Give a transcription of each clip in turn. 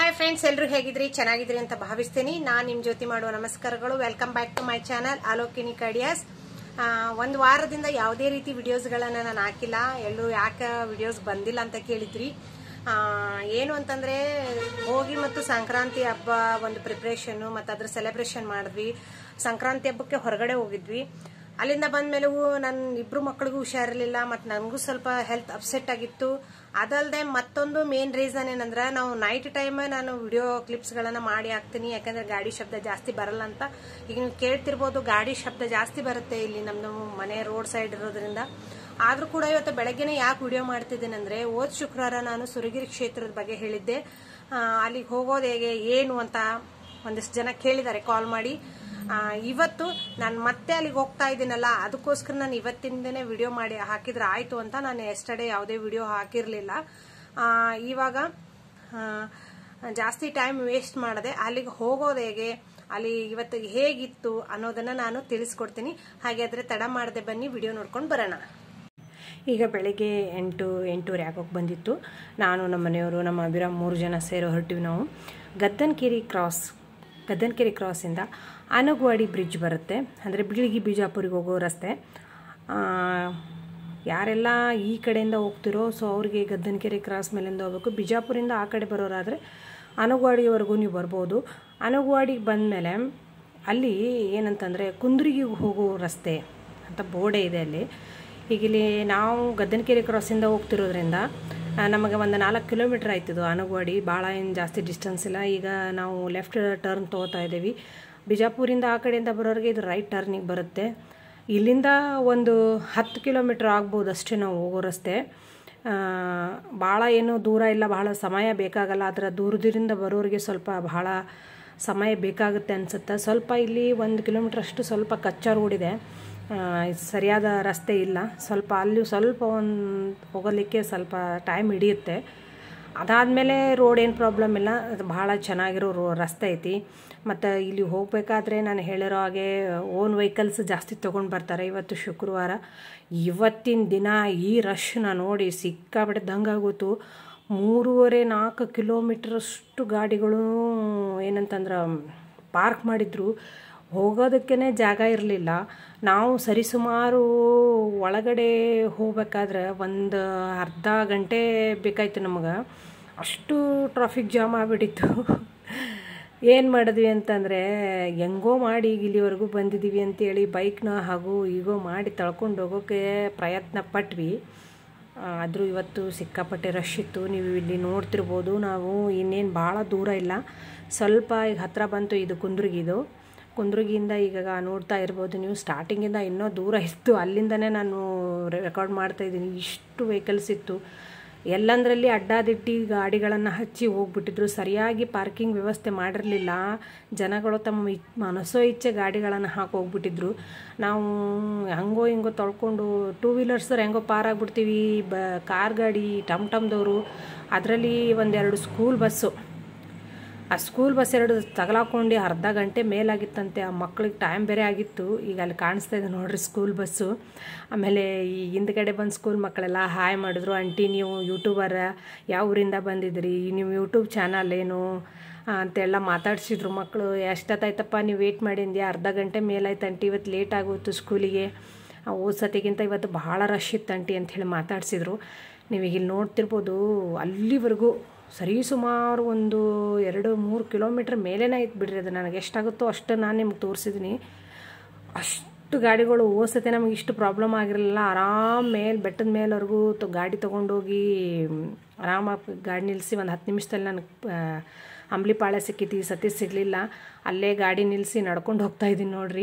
hi friends ಎಲ್ಲರೂ ಹೇಗಿದ್ರಿ ಚೆನ್ನಾಗಿದ್ರಿ ಅಂತ ಭಾವಿಸ್ತೀನಿ ನಾನು ನಿಮ್ಮ ಜೊತೆ ಮಾಡುವ ನಮಸ್ಕಾರಗಳು welcome back to my channel ಆಲೋಕಿನಿ ಕಡಿಯಾಸ್ ಒಂದು ವಾರದಿಂದ ಯಾವುದೇ ರೀತಿ ವಿಡಿಯೋಸ್ಗಳನ್ನ ನಾನು ಹಾಕಿಲ್ಲ ಎಲ್ಲರೂ ಯಾಕೆ ವಿಡಿಯೋಸ್ ಬಂದಿಲ್ಲ ಅಂತ ಕೇಳಿದ್ರಿ ಆ, ಏನು ಅಂತಂದ್ರೆ ಹೋಗಿ ಮತ್ತು ಸಂಕ್ರಾಂತಿ ಹಬ್ಬ ಒಂದು ಪ್ರಿಪ್ರೇಷನ್ ಮತ್ತು ಅದ್ರ ಸೆಲೆಬ್ರೇಷನ್ ಮಾಡಿದ್ವಿ ಸಂಕ್ರಾಂತಿ ಹಬ್ಬಕ್ಕೆ ಹೊರಗಡೆ ಹೋಗಿದ್ವಿ ಅಲ್ಲಿಂದ ಬಂದ್ಮೇಲೆ ನನ್ನ ಇಬ್ರು ಮಕ್ಕಳಿಗೂ ಹುಷಾರಿರ್ಲಿಲ್ಲ ಮತ್ತು ನನಗೂ ಸ್ವಲ್ಪ ಹೆಲ್ತ್ ಅಪ್ಸೆಟ್ ಆಗಿತ್ತು ಅದಲ್ಲದೆ ಮತ್ತೊಂದು ಮೇನ್ ರೀಸನ್ ಏನಂದ್ರೆ ನಾವು ನೈಟ್ ಟೈಮ್ ನಾನು ವಿಡಿಯೋ ಕ್ಲಿಪ್ಸ್ಗಳನ್ನ ಮಾಡಿ ಹಾಕ್ತೀನಿ ಯಾಕಂದ್ರೆ ಗಾಡಿ ಶಬ್ದ ಜಾಸ್ತಿ ಬರಲ್ಲ ಅಂತ ಈಗ ನೀವು ಕೇಳ್ತಿರ್ಬೋದು ಗಾಡಿ ಶಬ್ದ ಜಾಸ್ತಿ ಬರುತ್ತೆ ಇಲ್ಲಿ ನಮ್ದು ಮನೆ ರೋಡ್ ಸೈಡ್ ಇರೋದ್ರಿಂದ ಆದ್ರೂ ಕೂಡ ಇವತ್ತು ಬೆಳಗ್ಗೆನೆ ಯಾಕೆ ವಿಡಿಯೋ ಮಾಡ್ತಿದ್ದೇನೆ ಅಂದ್ರೆ ಹೋದ್ ಶುಕ್ರವಾರ ನಾನು ಸುರಗಿರಿ ಕ್ಷೇತ್ರದ ಬಗ್ಗೆ ಹೇಳಿದ್ದೆ ಆ, ಅಲ್ಲಿಗೆ ಹೋಗೋದು ಹೇಗೆ ಏನು ಅಂತ ಒಂದಿಷ್ಟು ಜನ ಕೇಳಿದ್ದಾರೆ ಕಾಲ್ ಮಾಡಿ ಆ, ಇವತ್ತು ನಾನು ಮತ್ತೆ ಅಲ್ಲಿಗೆ ಹೋಗ್ತಾ ಇದ್ದೀನಲ್ಲ ಅದಕ್ಕೋಸ್ಕರ ನಾನು ಇವತ್ತಿಂದನೇ ವಿಡಿಯೋ ಮಾಡಿ ಹಾಕಿದ್ರೆ ಆಯ್ತು ಅಂತ ನಾನು ಎಸ್ಟರ್ಡೇ ಯಾವುದೇ ವಿಡಿಯೋ ಹಾಕಿರಲಿಲ್ಲ ಇವಾಗ ಆ, ಜಾಸ್ತಿ ಟೈಮ್ ವೇಸ್ಟ್ ಮಾಡದೆ ಅಲ್ಲಿಗೆ ಹೋಗೋದು ಹೇಗೆ ಅಲ್ಲಿ ಇವತ್ತು ಹೇಗಿತ್ತು ಅನ್ನೋದನ್ನ ನಾನು ತಿಳಿಸ್ಕೊಡ್ತೀನಿ ಹಾಗಾದ್ರೆ ತಡ ಮಾಡದೆ ಬನ್ನಿ ವಿಡಿಯೋ ನೋಡ್ಕೊಂಡು ಬರೋಣ ಈಗ ಬೆಳಗ್ಗೆ ಎಂಟು ಎಂಟೂವರೆ ಆಗೋಕೆ ಬಂದಿತ್ತು ನಾನು ನಮ್ಮ ಮನೆಯವರು ನಮ್ಮ ಅಭಿರಾಮ್ ಮೂರು ಜನ ಸೇರೋ ಹೊರಟಿವಿ ನಾವು ಗದ್ದನ್ಕೇರಿ ಕ್ರಾಸ್ ಗದ್ದನ್ಕೇರಿ ಕ್ರಾಸಿಂದ ಆನಗವಾಡಿ ಬ್ರಿಡ್ಜ್ ಬರುತ್ತೆ ಅಂದರೆ ಬಿಳಿಗಿ ಬಿಜಾಪುರಿಗೆ ಹೋಗೋ ರಸ್ತೆ ಆ, ಯಾರೆಲ್ಲ ಈ ಕಡೆಯಿಂದ ಹೋಗ್ತಿರೋ ಸೊ ಅವ್ರಿಗೆ ಗದ್ದನಕೆರೆ ಕ್ರಾಸ್ ಮೇಲಿಂದ ಹೋಗ್ಬೇಕು ಬಿಜಾಪುರಿಂದ ಆ ಕಡೆ ಬರೋರಾದರೆ ಅನಗವಾಡಿವರೆಗೂ ನೀವು ಬರ್ಬೋದು ಅನಗವಾಡಿಗೆ ಬಂದಮೇಲೆ ಅಲ್ಲಿ ಏನಂತಂದರೆ ಕುಂದ್ರಿಗಿಗೆ ಹೋಗೋ ರಸ್ತೆ ಅಂತ ಬೋರ್ಡೇ ಇದೆ ಅಲ್ಲಿ ಈಗ ಇಲ್ಲಿ ನಾವು ಗದ್ದನಕೆರೆ ಕ್ರಾಸಿಂದ ಹೋಗ್ತಿರೋದ್ರಿಂದ ಆ, ನಮಗೆ ಒಂದು ನಾಲ್ಕು ಕಿಲೋಮೀಟ್ರ್ ಆಯ್ತಿದ್ದು ಅನಗವಾಡಿ ಭಾಳ ಏನು ಜಾಸ್ತಿ ಡಿಸ್ಟೆನ್ಸ್ ಇಲ್ಲ ಈಗ ನಾವು ಲೆಫ್ಟ್ ಟರ್ನ್ ತೊಗೋತಾ ಇದ್ದೀವಿ ಬಿಜಾಪುರಿಂದ ಆ ಕಡೆಯಿಂದ ಬರೋರಿಗೆ ಇದು ರೈಟ್ ಟರ್ನಿಗೆ ಬರುತ್ತೆ ಇಲ್ಲಿಂದ ಒಂದು ಹತ್ತು ಕಿಲೋಮೀಟ್ರ್ ಆಗ್ಬೋದು ಅಷ್ಟೇ ನಾವು ಹೋಗೋ ರಸ್ತೆ ಭಾಳ ಏನು ದೂರ ಇಲ್ಲ ಭಾಳ ಸಮಯ ಬೇಕಾಗಲ್ಲ ಅದರ ದೂರದಿಂದ ಬರೋರಿಗೆ ಸ್ವಲ್ಪ ಭಾಳ ಸಮಯ ಬೇಕಾಗುತ್ತೆ ಅನಿಸುತ್ತೆ ಸ್ವಲ್ಪ ಇಲ್ಲಿ ಒಂದು ಕಿಲೋಮೀಟ್ರ್ ಅಷ್ಟು ಸ್ವಲ್ಪ ಕಚ್ಚಾ ರೋಡ್ ಇದೆ ಆ, ಸರಿಯಾದ ರಸ್ತೆ ಇಲ್ಲ ಸ್ವಲ್ಪ ಅಲ್ಲಿ ಸ್ವಲ್ಪ ಒಂದು ಹೋಗಲಿಕ್ಕೆ ಸ್ವಲ್ಪ ಟೈಮ್ ಹಿಡಿಯುತ್ತೆ ಅದಾದಮೇಲೆ ರೋಡ್ ಏನು ಪ್ರಾಬ್ಲಮ್ ಇಲ್ಲ ಅದು ಭಾಳ ಚೆನ್ನಾಗಿರೋ ರೋ ರಸ್ತೆ ಐತಿ ಮತ್ತು ಇಲ್ಲಿ ಹೋಗಬೇಕಾದ್ರೆ ನಾನು ಹೇಳಿರೋ ಹಾಗೆ ಓನ್ ವೆಹಿಕಲ್ಸ್ ಜಾಸ್ತಿ ತೊಗೊಂಡು ಬರ್ತಾರೆ ಇವತ್ತು ಶುಕ್ರವಾರ ಇವತ್ತಿನ ದಿನ ಈ ರಶ್ನ ನೋಡಿ ಸಿಕ್ಕಾಬಿಟ್ಟೆ ದಂಗಾಗೋತು ಮೂರುವರೆ ನಾಲ್ಕು ಕಿಲೋಮೀಟ್ರಷ್ಟು ಗಾಡಿಗಳು ಏನಂತಂದ್ರೆ ಪಾರ್ಕ್ ಮಾಡಿದ್ರು ಹೋಗೋದಕ್ಕೇ ಜಾಗ ಇರಲಿಲ್ಲ ನಾವು ಸರಿಸುಮಾರು ಒಳಗಡೆ ಹೋಗ್ಬೇಕಾದ್ರೆ ಒಂದು ಅರ್ಧ ಗಂಟೆ ಬೇಕಾಯ್ತು ನಮಗೆ ಅಷ್ಟು ಟ್ರಾಫಿಕ್ ಜಾಮ್ ಆಗಿಬಿಟ್ಟಿತ್ತು ಏನು ಮಾಡಿದ್ವಿ ಅಂತಂದರೆ ಹೆಂಗೋ ಮಾಡಿ ಈಗ ಇಲ್ಲಿವರೆಗೂ ಬಂದಿದ್ದೀವಿ ಅಂತೇಳಿ ಬೈಕ್ನ ಹಾಗೂ ಈಗೋ ಮಾಡಿ ತಳ್ಕೊಂಡು ಹೋಗೋಕ್ಕೆ ಪ್ರಯತ್ನ ಪಟ್ವಿ ಆದರೂ ಇವತ್ತು ಸಿಕ್ಕಾಪಟ್ಟೆ ರಶ್ ಇತ್ತು ನೀವು ಇಲ್ಲಿ ನೋಡ್ತಿರ್ಬೋದು ನಾವು ಇನ್ನೇನು ಭಾಳ ದೂರ ಇಲ್ಲ ಸ್ವಲ್ಪ ಈಗ ಹತ್ತಿರ ಬಂತು ಇದು ಕುಂದ್ರಿಗಿದು ಕುಂದ್ರಿಗಿಂದ ಈಗ ನೋಡ್ತಾ ಇರ್ಬೋದು ನೀವು ಸ್ಟಾರ್ಟಿಂಗಿಂದ ಇನ್ನೂ ದೂರ ಇತ್ತು ಅಲ್ಲಿಂದನೇ ನಾನು ರೆಕಾರ್ಡ್ ಮಾಡ್ತಾ ಇದ್ದೀನಿ ಇಷ್ಟು ವೆಹಿಕಲ್ಸ್ ಇತ್ತು ಎಲ್ಲಂದರಲ್ಲಿ ಅಡ್ಡಾದಿಟ್ಟಿ ಗಾಡಿಗಳನ್ನು ಹಚ್ಚಿ ಹೋಗ್ಬಿಟ್ಟಿದ್ರು ಸರಿಯಾಗಿ ಪಾರ್ಕಿಂಗ್ ವ್ಯವಸ್ಥೆ ಮಾಡಿರಲಿಲ್ಲ ಜನಗಳು ತಮ್ಮ ಇಚ್ ಮನಸ್ಸೋ ಇಚ್ಛೆ ಗಾಡಿಗಳನ್ನು ಹಾಕಿ ಹೋಗ್ಬಿಟ್ಟಿದ್ರು ನಾವು ಹಂಗೋ ಹಿಂಗೋ ತೊಳ್ಕೊಂಡು ಟೂ ವೀಲರ್ಸರು ಹೆಂಗೋ ಪಾರಾಗ್ಬಿಡ್ತೀವಿ ಬ ಕಾರ್ ಗಾಡಿ ಟಮ್ ಟಮ್ದವರು ಅದರಲ್ಲಿ ಒಂದೆರಡು ಸ್ಕೂಲ್ ಬಸ್ಸು ಆ ಸ್ಕೂಲ್ ಬಸ್ ಎರಡು ತಗಲಾಕೊಂಡು ಅರ್ಧ ಗಂಟೆ ಮೇಲಾಗಿತ್ತಂತೆ ಆ ಮಕ್ಳಿಗೆ ಟೈಮ್ ಬೇರೆ ಆಗಿತ್ತು ಈಗ ಅಲ್ಲಿ ಕಾಣಿಸ್ತಾ ಇದೆ ನೋಡ್ರಿ ಸ್ಕೂಲ್ ಬಸ್ಸು ಆಮೇಲೆ ಈ ಹಿಂದ್ಗಡೆ ಬಂದು ಸ್ಕೂಲ್ ಮಕ್ಕಳೆಲ್ಲ ಹಾಯ್ ಮಾಡಿದ್ರು ಆಂಟಿ ನೀವು ಯೂಟ್ಯೂಬರ ಯಾವ ಊರಿಂದ ಬಂದಿದ್ರಿ ನೀವು ಯೂಟ್ಯೂಬ್ ಚಾನಲ್ ಏನು ಆ, ಅಂತೆಲ್ಲ ಮಾತಾಡ್ಸಿದ್ರು ಮಕ್ಕಳು ಎಷ್ಟೊತ್ತಾಯ್ತಪ್ಪ ನೀವು ವೇಟ್ ಮಾಡಿದ್ಯಾ ಅರ್ಧ ಗಂಟೆ ಮೇಲಾಯ್ತು ಆಂಟಿ ಇವತ್ತು ಲೇಟ್ ಆಗೋಯ್ತು ಸ್ಕೂಲಿಗೆ ಹೋದ ಸತಿಗಿಂತ ಇವತ್ತು ಭಾಳ ರಶ್ ಇತ್ತು ಆಂಟಿ ಅಂಥೇಳಿ ಮಾತಾಡ್ಸಿದ್ರು ನೀವೀಗ ಇಲ್ಲಿ ನೋಡ್ತಿರ್ಬೋದು ಅಲ್ಲಿವರೆಗೂ ಸರಿ ಸುಮಾರು ಒಂದು ಎರಡು ಮೂರು ಕಿಲೋಮೀಟ್ರ್ ಮೇಲೇನೇ ಐತೆ ಬಿಡ್ರಿ ಅದು ನನಗೆ ಎಷ್ಟಾಗುತ್ತೋ ಅಷ್ಟು ನಾನು ನಿಮ್ಗೆ ತೋರಿಸಿದ್ದೀನಿ ಅಷ್ಟು ಗಾಡಿಗಳು ಓಸತೆ ನಮಗೆ ಇಷ್ಟು ಪ್ರಾಬ್ಲಮ್ ಆಗಿರಲಿಲ್ಲ ಆರಾಮ್ ಮೇಲೆ ಬೆಟ್ಟದ ಮೇಲವರೆಗೂ ತ ಗಾಡಿ ತೊಗೊಂಡೋಗಿ ಆರಾಮಾಗಿ ಗಾಡಿ ನಿಲ್ಲಿಸಿ ಒಂದು ಹತ್ತು ನಿಮಿಷದಲ್ಲಿ ನನಗೆ ಅಂಬ್ಲಿಪಾಳ್ಯ ಸಿಕ್ಕಿತ್ತು ಈ ಸತಿ ಸಿಗಲಿಲ್ಲ ಅಲ್ಲೇ ಗಾಡಿ ನಿಲ್ಲಿಸಿ ನಡ್ಕೊಂಡು ಹೋಗ್ತಾ ಇದ್ದೀನಿ ನೋಡ್ರಿ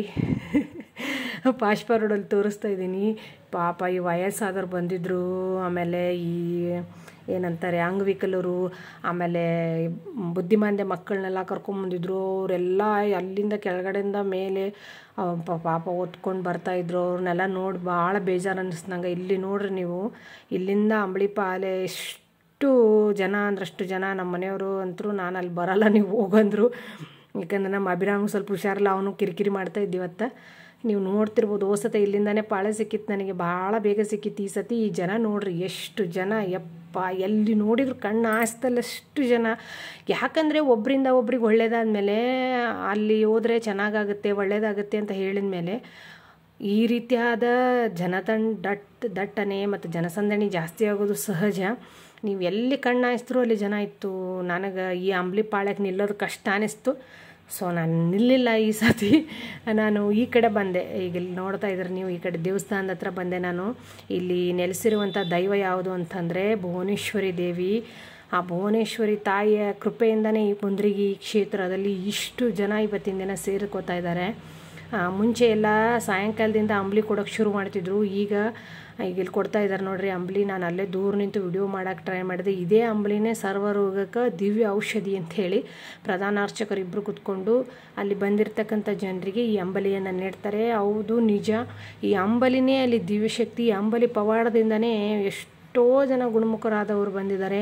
ಪಾಶ್ಪ ರೋಡಲ್ಲಿ ತೋರಿಸ್ತಾ ಇದ್ದೀನಿ ಪಾಪ ಈ ವಯಸ್ಸಾದವ್ರು ಬಂದಿದ್ದರು ಆಮೇಲೆ ಈ ಏನಂತಾರೆ ಅಂಗವಿಕಲರು ಆಮೇಲೆ ಬುದ್ಧಿಮಾಂದ್ಯ ಮಕ್ಕಳನ್ನೆಲ್ಲ ಕರ್ಕೊಂಬಂದಿದ್ರು ಅವರೆಲ್ಲ ಅಲ್ಲಿಂದ ಕೆಳಗಡೆಯಿಂದ ಮೇಲೆ ಆ, ಪ- ಪಾಪ ಓದ್ಕೊಂಡು ಬರ್ತಾಯಿದ್ರು ಅವ್ರನ್ನೆಲ್ಲ ನೋಡಿ ಭಾಳ ಬೇಜಾರು ಅನ್ನಿಸ್ದಂಗೆ ಇಲ್ಲಿ ನೋಡ್ರಿ ನೀವು ಇಲ್ಲಿಂದ ಅಂಬಳಿಪಾಲೆ ಎಷ್ಟು ಜನ ಅಂದ್ರಷ್ಟು ಜನ ನಮ್ಮ ಮನೆಯವರು ಅಂತರೂ ನಾನು ಅಲ್ಲಿ ಬರಲ್ಲ ನೀವು ಹೋಗಂದ್ರು ಯಾಕಂದ್ರೆ ನಮ್ಮ ಅಭಿರಾಮ್ ಸ್ವಲ್ಪ ಹುಷಾರಿಲ್ಲ ಅವನು ಕಿರಿಕಿರಿ ಮಾಡ್ತಾ ಇದ್ದಿವತ್ತ ನೀವು ನೋಡ್ತಿರ್ಬೋದು ಓಸತೆ ಇಲ್ಲಿಂದಾನೇ ಪಾಳೆ ಸಿಕ್ಕಿತ್ತು ನನಗೆ ಭಾಳ ಬೇಗ ಸಿಕ್ಕಿತ್ತು ಈ ಸತಿ ಈ ಜನ ನೋಡ್ರಿ ಎಷ್ಟು ಜನ ಯಪ್ಪ ಎಲ್ಲಿ ನೋಡಿದ್ರು ಕಣ್ಣು ಆಸ್ತಲ್ಲಷ್ಟು ಜನ ಯಾಕಂದರೆ ಒಬ್ಬರಿಂದ ಒಬ್ರಿಗೆ ಒಳ್ಳೇದಾದ್ಮೇಲೆ ಅಲ್ಲಿ ಹೋದರೆ ಚೆನ್ನಾಗಾಗುತ್ತೆ ಒಳ್ಳೇದಾಗುತ್ತೆ ಅಂತ ಹೇಳಿದ ಮೇಲೆ ಈ ರೀತಿಯಾದ ಜನತಂಡ ದಟ್ ದಟ್ಟಣೆ ಮತ್ತು ಜನಸಂದಣಿ ಜಾಸ್ತಿ ಆಗೋದು ಸಹಜ ನೀವು ಎಲ್ಲಿ ಕಣ್ಣಾಯಿಸಿದ್ರು ಅಲ್ಲಿ ಜನ ಇತ್ತು ನನಗೆ ಈ ಅಂಬ್ಲಿ ಪಾಳ್ಯಕ್ಕೆ ನಿಲ್ಲೋದು ಕಷ್ಟ ಅನಿಸ್ತು ಸೊ ನಾನು ನಿಲ್ಲಿಲ್ಲ ಈ ಸತಿ ನಾನು ಈ ಕಡೆ ಬಂದೆ ಈಗ ಇಲ್ಲಿ ನೋಡ್ತಾ ಇದ್ರೆ ನೀವು ಈ ಕಡೆ ದೇವಸ್ಥಾನದ ಹತ್ರ ಬಂದೆ ನಾನು ಇಲ್ಲಿ ನೆಲೆಸಿರುವಂಥ ದೈವ ಯಾವುದು ಅಂತಂದರೆ ಭುವನೇಶ್ವರಿ ದೇವಿ ಆ ಭುವನೇಶ್ವರಿ ತಾಯಿಯ ಕೃಪೆಯಿಂದನೇ ಈ ಕುಂದ್ರಿಗಿ ಈ ಕ್ಷೇತ್ರದಲ್ಲಿ ಇಷ್ಟು ಜನ ಇವತ್ತಿನ ದಿನ ಸೇರ್ಕೋತಾ ಇದ್ದಾರೆ ಮುಂಚೆ ಎಲ್ಲ ಸಾಯಂಕಾಲದಿಂದ ಅಂಬ್ಲಿ ಕೊಡೋಕ್ಕೆ ಶುರು ಮಾಡ್ತಿದ್ರು ಈಗ ಈಗ ಇಲ್ಲಿ ಕೊಡ್ತಾ ಇದ್ದಾರೆ ನೋಡ್ರಿ ಅಂಬ್ಲಿ ನಾನು ಅಲ್ಲೇ ದೂರ ನಿಂತು ವಿಡಿಯೋ ಮಾಡೋಕ್ಕೆ ಟ್ರೈ ಮಾಡಿದೆ ಇದೇ ಅಂಬ್ಲಿನೇ ಸರ್ವರೋಗಕ್ಕೆ ದಿವ್ಯ ಔಷಧಿ ಅಂತ ಹೇಳಿ ಪ್ರಧಾನ ಅರ್ಚಕರು ಇಬ್ಬರು ಕೂತ್ಕೊಂಡು ಅಲ್ಲಿ ಬಂದಿರತಕ್ಕಂಥ ಜನರಿಗೆ ಈ ಅಂಬಲಿಯನ್ನು ನೀಡ್ತಾರೆ ಹೌದು ನಿಜ ಈ ಅಂಬಲಿನೇ ಅಲ್ಲಿ ದಿವ್ಯಶಕ್ತಿ ಈ ಅಂಬಲಿ ಪವಾಡದಿಂದನೇ ಎಷ್ಟೋ ಜನ ಗುಣಮುಖರಾದವರು ಬಂದಿದ್ದಾರೆ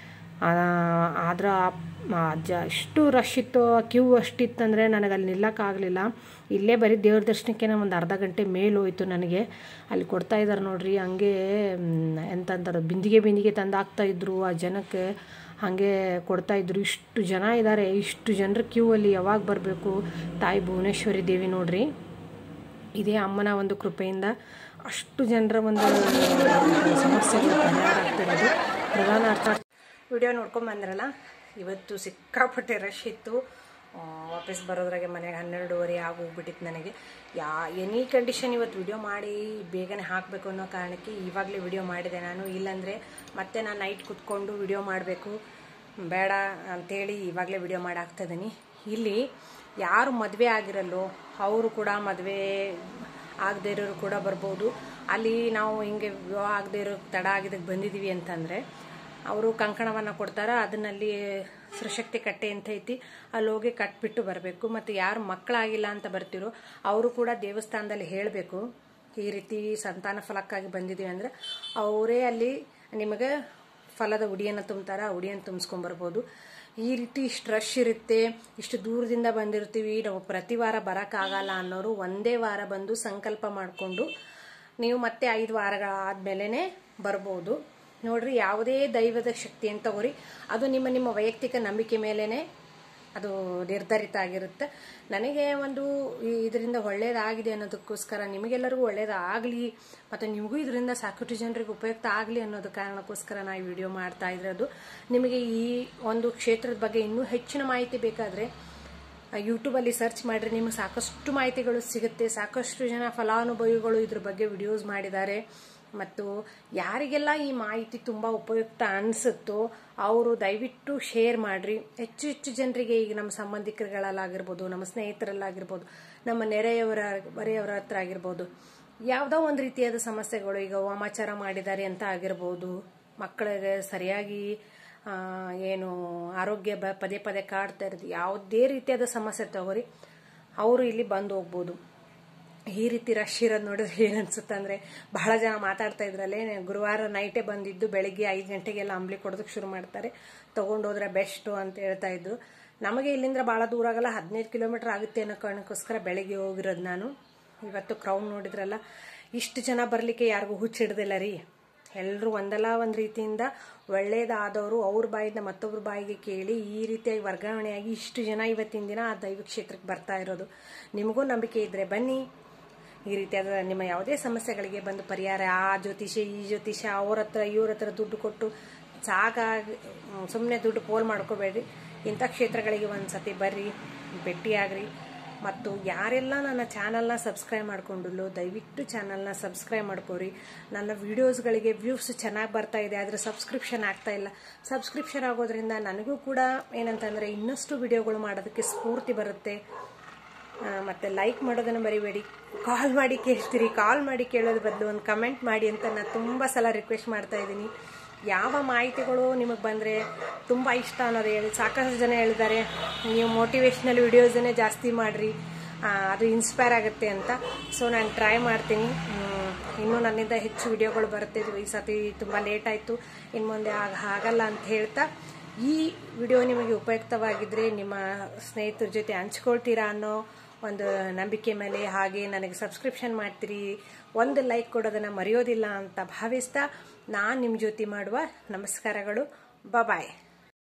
ಆದ್ರೆ ಜ ಅಷ್ಟು ರಶ್ ಇತ್ತು ಕ್ಯೂ ಅಷ್ಟಿತ್ತಂದರೆ ನನಗೆ ಅಲ್ಲಿ ನಿಲ್ಲಕ್ಕಾಗಲಿಲ್ಲ ಇಲ್ಲೇ ಬರೀ ದೇವ್ರ ದರ್ಶನಕ್ಕೆ ಒಂದು ಅರ್ಧ ಗಂಟೆ ಮೇಲೆ ಹೋಯ್ತು ನನಗೆ ಅಲ್ಲಿ ಕೊಡ್ತಾ ಇದ್ದಾರೆ ನೋಡ್ರಿ ಹಂಗೆ ಎಂತಂತಾರೆ ಬಿಂದಿಗೆ ಬಿಂದಿಗೆ ತಂದು ಹಾಕ್ತಾಯಿದ್ರು ಆ ಜನಕ್ಕೆ ಹಾಗೆ ಕೊಡ್ತಾಯಿದ್ರು ಇಷ್ಟು ಜನ ಇದ್ದಾರೆ ಇಷ್ಟು ಜನರ ಕ್ಯೂ ಅಲ್ಲಿ ಯಾವಾಗ ಬರಬೇಕು ತಾಯಿ ಭುವನೇಶ್ವರಿ ದೇವಿ ನೋಡ್ರಿ ಇದೇ ಅಮ್ಮನ ಒಂದು ಕೃಪೆಯಿಂದ ಅಷ್ಟು ಜನರ ಒಂದು ಸಮಸ್ಯೆಗಳು ಪರಿಹಾರ ಆಗ್ತಿರೋದು ಪ್ರಧಾನ ಅರ್ಥ ವಿಡಿಯೋ ನೋಡ್ಕೊಂಬಂದ್ರಲ್ಲ ಇವತ್ತು ಸಿಕ್ಕಾಪಟ್ಟೆ ರಶ್ ಇತ್ತು ವಾಪಸ್ ಬರೋದ್ರಾಗೆ ಮನೆಗೆ ಹನ್ನೆರಡೂವರೆ ಆಗೋಗ್ಬಿಟ್ಟಿತ್ತು ನನಗೆ ಯಾ ಎನಿ ಕಂಡೀಷನ್ ಇವತ್ತು ವಿಡಿಯೋ ಮಾಡಿ ಬೇಗನೆ ಹಾಕಬೇಕು ಅನ್ನೋ ಕಾರಣಕ್ಕೆ ಇವಾಗಲೇ ವಿಡಿಯೋ ಮಾಡಿದೆ ನಾನು ಇಲ್ಲಾಂದರೆ ಮತ್ತೆ ನಾನು ನೈಟ್ ಕುತ್ಕೊಂಡು ವಿಡಿಯೋ ಮಾಡಬೇಕು ಬೇಡ ಅಂಥೇಳಿ ಇವಾಗಲೇ ವಿಡಿಯೋ ಮಾಡಿ ಹಾಕ್ತಿದ್ದೀನಿ ಇಲ್ಲಿ ಯಾರು ಮದುವೆ ಆಗಿರಲ್ಲೋ ಅವರು ಕೂಡ ಮದುವೆ ಆಗದೇ ಇರೋರು ಕೂಡ ಬರ್ಬೋದು ಅಲ್ಲಿ ನಾವು ಹಿಂಗೆ ವಿವಾಹ ಆಗದೆ ಇರೋ ತಡ ಆಗಿದ್ದಕ್ಕೆ ಬಂದಿದ್ದೀವಿ ಅಂತಂದರೆ ಅವರು ಕಂಕಣವನ್ನು ಕೊಡ್ತಾರೆ ಅದನ್ನಲ್ಲಿ ಸುರಶಕ್ತಿ ಕಟ್ಟೆ ಅಂತ ಐತಿ ಅಲ್ಲಿ ಹೋಗಿ ಕಟ್ಬಿಟ್ಟು ಬರಬೇಕು ಮತ್ತು ಯಾರು ಮಕ್ಕಳಾಗಿಲ್ಲ ಅಂತ ಬರ್ತಿರೋ ಅವರು ಕೂಡ ದೇವಸ್ಥಾನದಲ್ಲಿ ಹೇಳಬೇಕು ಈ ರೀತಿ ಸಂತಾನ ಫಲಕ್ಕಾಗಿ ಬಂದಿದ್ದೀವಿ ಅಂದರೆ ಅವರೇ ಅಲ್ಲಿ ನಿಮಗೆ ಫಲದ ಉಡಿಯನ್ನು ತುಂಬ್ತಾರೆ ಆ ಉಡಿಯನ್ನು ತುಂಬಿಸ್ಕೊಂಬರ್ಬೋದು ಈ ರೀತಿ ಇಷ್ಟು ರಶ್ ಇರುತ್ತೆ ಇಷ್ಟು ದೂರದಿಂದ ಬಂದಿರ್ತೀವಿ ನಾವು ಪ್ರತಿ ವಾರ ಬರೋಕ್ಕಾಗಲ್ಲ ಅನ್ನೋರು ಒಂದೇ ವಾರ ಬಂದು ಸಂಕಲ್ಪ ಮಾಡಿಕೊಂಡು ನೀವು ಮತ್ತೆ ಐದು ವಾರಗಳಾದ್ಮೇಲೆ ಬರ್ಬೋದು ನೋಡ್ರಿ ಯಾವುದೇ ದೈವದ ಶಕ್ತಿ ಅಂತ ತಗೋರಿ ಅದು ನಿಮ್ಮ ನಿಮ್ಮ ವೈಯಕ್ತಿಕ ನಂಬಿಕೆ ಮೇಲೇ ಅದು ನಿರ್ಧರಿತ ಆಗಿರುತ್ತೆ ನನಗೆ ಒಂದು ಇದರಿಂದ ಒಳ್ಳೇದಾಗಿದೆ ಅನ್ನೋದಕ್ಕೋಸ್ಕರ ನಿಮಗೆಲ್ಲರಿಗೂ ಒಳ್ಳೇದಾಗಲಿ ಮತ್ತು ನಿಮಗೂ ಇದರಿಂದ ಸಾಕಷ್ಟು ಜನರಿಗೆ ಉಪಯುಕ್ತ ಆಗಲಿ ಅನ್ನೋದು ಕಾರಣಕ್ಕೋಸ್ಕರ ನಾ ಈ ವಿಡಿಯೋ ಮಾಡ್ತಾ ಇರೋದು ನಿಮಗೆ ಈ ಒಂದು ಕ್ಷೇತ್ರದ ಬಗ್ಗೆ ಇನ್ನೂ ಹೆಚ್ಚಿನ ಮಾಹಿತಿ ಬೇಕಾದರೆ ಯೂಟ್ಯೂಬಲ್ಲಿ ಸರ್ಚ್ ಮಾಡಿದ್ರೆ ನಿಮಗೆ ಸಾಕಷ್ಟು ಮಾಹಿತಿಗಳು ಸಿಗುತ್ತೆ ಸಾಕಷ್ಟು ಜನ ಫಲಾನುಭವಿಗಳು ಇದ್ರ ಬಗ್ಗೆ ವಿಡಿಯೋಸ್ ಮಾಡಿದ್ದಾರೆ ಮತ್ತು ಯಾರಿಗೆಲ್ಲ ಈ ಮಾಹಿತಿ ತುಂಬ ಉಪಯುಕ್ತ ಅನಿಸುತ್ತೋ ಅವರು ದಯವಿಟ್ಟು ಶೇರ್ ಮಾಡಿರಿ ಹೆಚ್ಚು ಹೆಚ್ಚು ಜನರಿಗೆ ಈಗ ನಮ್ಮ ಸಂಬಂಧಿಕರುಗಳಲ್ಲಾಗಿರ್ಬೋದು ನಮ್ಮ ಸ್ನೇಹಿತರಲ್ಲಾಗಿರ್ಬೋದು ನಮ್ಮ ನೆರೆಯವರ ಬರೆಯವರ ಹತ್ರ ಆಗಿರ್ಬೋದು ಯಾವುದೋ ಒಂದು ರೀತಿಯಾದ ಸಮಸ್ಯೆಗಳು ಈಗ ವಾಮಾಚಾರ ಮಾಡಿದ್ದಾರೆ ಅಂತ ಆಗಿರ್ಬೋದು ಮಕ್ಕಳಿಗೆ ಸರಿಯಾಗಿ ಏನು ಆರೋಗ್ಯ ಬ ಪದೇ ಪದೇ ಕಾಡ್ತಾ ಇರೋದು ಯಾವುದೇ ರೀತಿಯಾದ ಸಮಸ್ಯೆ ತಗೋರಿ ಅವರು ಇಲ್ಲಿ ಬಂದು ಹೋಗ್ಬೋದು ಈ ರೀತಿ ರಶ್ ಇರೋದು ನೋಡಿದ್ರೆ ಏನು ಅನ್ಸುತ್ತೆ ಅಂದರೆ ಬಹಳ ಜನ ಮಾತಾಡ್ತಾ ಇದ್ರಲ್ಲೇ ಗುರುವಾರ ನೈಟೇ ಬಂದಿದ್ದು ಬೆಳಿಗ್ಗೆ ಐದು ಗಂಟೆಗೆಲ್ಲ ಅಂಬ್ಲಿ ಕೊಡೋದಕ್ಕೆ ಶುರು ಮಾಡ್ತಾರೆ ತೊಗೊಂಡೋದ್ರೆ ಬೆಸ್ಟು ಅಂತ ಹೇಳ್ತಾ ಇದ್ದು ನಮಗೆ ಇಲ್ಲಿಂದ ಭಾಳ ದೂರ ಆಗಲ್ಲ ಹದಿನೈದು ಕಿಲೋಮೀಟರ್ ಆಗುತ್ತೆ ಅನ್ನೋ ಕಾರಣಕ್ಕೋಸ್ಕರ ಬೆಳಿಗ್ಗೆ ಹೋಗಿರೋದು ನಾನು ಇವತ್ತು ಕ್ರೌಡ್ ನೋಡಿದ್ರಲ್ಲ ಇಷ್ಟು ಜನ ಬರಲಿಕ್ಕೆ ಯಾರಿಗೂ ಹುಚ್ಚಿಡ್ದಿಲ್ಲ ರೀ ಎಲ್ಲರೂ ಒಂದಲ್ಲ ಒಂದು ರೀತಿಯಿಂದ ಒಳ್ಳೇದಾದವರು ಅವ್ರ ಬಾಯಿಂದ ಮತ್ತೊಬ್ಬರ ಬಾಯಿಗೆ ಕೇಳಿ ಈ ರೀತಿಯಾಗಿ ವರ್ಗಾವಣೆಯಾಗಿ ಇಷ್ಟು ಜನ ಇವತ್ತಿನ ದಿನ ಆ ದೈವ ಕ್ಷೇತ್ರಕ್ಕೆ ಬರ್ತಾ ಇರೋದು ನಿಮಗೂ ನಂಬಿಕೆ ಇದ್ದರೆ ಬನ್ನಿ ಈ ರೀತಿಯಾದ ನಿಮ್ಮ ಯಾವುದೇ ಸಮಸ್ಯೆಗಳಿಗೆ ಬಂದು ಪರಿಹಾರ ಆ ಜ್ಯೋತಿಷ ಈ ಜ್ಯೋತಿಷ ಅವ್ರ ಹತ್ರ ಇವ್ರ ಹತ್ರ ದುಡ್ಡು ಕೊಟ್ಟು ಸಾಕಾಗಿ ಸುಮ್ಮನೆ ದುಡ್ಡು ಪೋಲ್ ಮಾಡ್ಕೋಬೇಡ್ರಿ ಇಂಥ ಕ್ಷೇತ್ರಗಳಿಗೆ ಒಂದು ಸತಿ ಬರ್ರಿ ಭೇಟಿಯಾಗ್ರಿ ಮತ್ತು ಯಾರೆಲ್ಲ ನನ್ನ ಚಾನಲ್ನ ಸಬ್ಸ್ಕ್ರೈಬ್ ಮಾಡ್ಕೊಂಡಿಲ್ಲೋ ದಯವಿಟ್ಟು ಚಾನಲ್ನ ಸಬ್ಸ್ಕ್ರೈಬ್ ಮಾಡ್ಕೋರಿ ನನ್ನ ವೀಡಿಯೋಸ್ಗಳಿಗೆ ವ್ಯೂಸ್ ಚೆನ್ನಾಗಿ ಬರ್ತಾ ಇದೆ ಆದರೆ ಸಬ್ಸ್ಕ್ರಿಪ್ಷನ್ ಆಗ್ತಾ ಇಲ್ಲ ಸಬ್ಸ್ಕ್ರಿಪ್ಷನ್ ಆಗೋದ್ರಿಂದ ನನಗೂ ಕೂಡ ಏನಂತಂದರೆ ಇನ್ನಷ್ಟು ವಿಡಿಯೋಗಳು ಮಾಡೋದಕ್ಕೆ ಸ್ಫೂರ್ತಿ ಬರುತ್ತೆ ಮತ್ತು ಲೈಕ್ ಮಾಡೋದನ್ನು ಮರಿಬೇಡಿ ಕಾಲ್ ಮಾಡಿ ಕೇಳ್ತೀರಿ ಕಾಲ್ ಮಾಡಿ ಕೇಳೋದ್ರ ಬದಲು ಒಂದು ಕಮೆಂಟ್ ಮಾಡಿ ಅಂತ ನಾನು ತುಂಬ ಸಲ ರಿಕ್ವೆಸ್ಟ್ ಮಾಡ್ತಾ ಇದ್ದೀನಿ ಯಾವ ಮಾಹಿತಿಗಳು ನಿಮಗೆ ಬಂದರೆ ತುಂಬ ಇಷ್ಟ ಅನ್ನೋದು ಹೇಳಿ ಸಾಕಷ್ಟು ಜನ ಹೇಳಿದ್ದಾರೆ ನೀವು ಮೋಟಿವೇಶ್ನಲ್ ವಿಡಿಯೋಸನ್ನೇ ಜಾಸ್ತಿ ಮಾಡಿರಿ ಅದು ಇನ್ಸ್ಪೈರ್ ಆಗುತ್ತೆ ಅಂತ ಸೊ ನಾನು ಟ್ರೈ ಮಾಡ್ತೀನಿ ಇನ್ನೂ ನನ್ನಿಂದ ಹೆಚ್ಚು ವಿಡಿಯೋಗಳು ಬರುತ್ತೆ ಈ ಸತಿ ತುಂಬ ಲೇಟ್ ಆಯಿತು ಇನ್ನು ಮುಂದೆ ಆಗ ಆಗಲ್ಲ ಅಂತ ಹೇಳ್ತಾ ಈ ವಿಡಿಯೋ ನಿಮಗೆ ಉಪಯುಕ್ತವಾಗಿದ್ದರೆ ನಿಮ್ಮ ಸ್ನೇಹಿತರ ಜೊತೆ ಹಂಚ್ಕೊಳ್ತೀರಾ ಅನ್ನೋ ಒಂದು ನಂಬಿಕೆ ಮೇಲೆ ಹಾಗೆ ನನಗೆ ಸಬ್ಸ್ಕ್ರಿಪ್ಷನ್ ಮಾಡ್ತೀರಿ ಒಂದು ಲೈಕ್ ಕೊಡೋದನ್ನು ಮರೆಯೋದಿಲ್ಲ ಅಂತ ಭಾವಿಸ್ತಾ ನಾನು ನಿಮ್ಮ ಜೊತೆ ಮಾಡುವ ನಮಸ್ಕಾರಗಳು ಬಾಯ್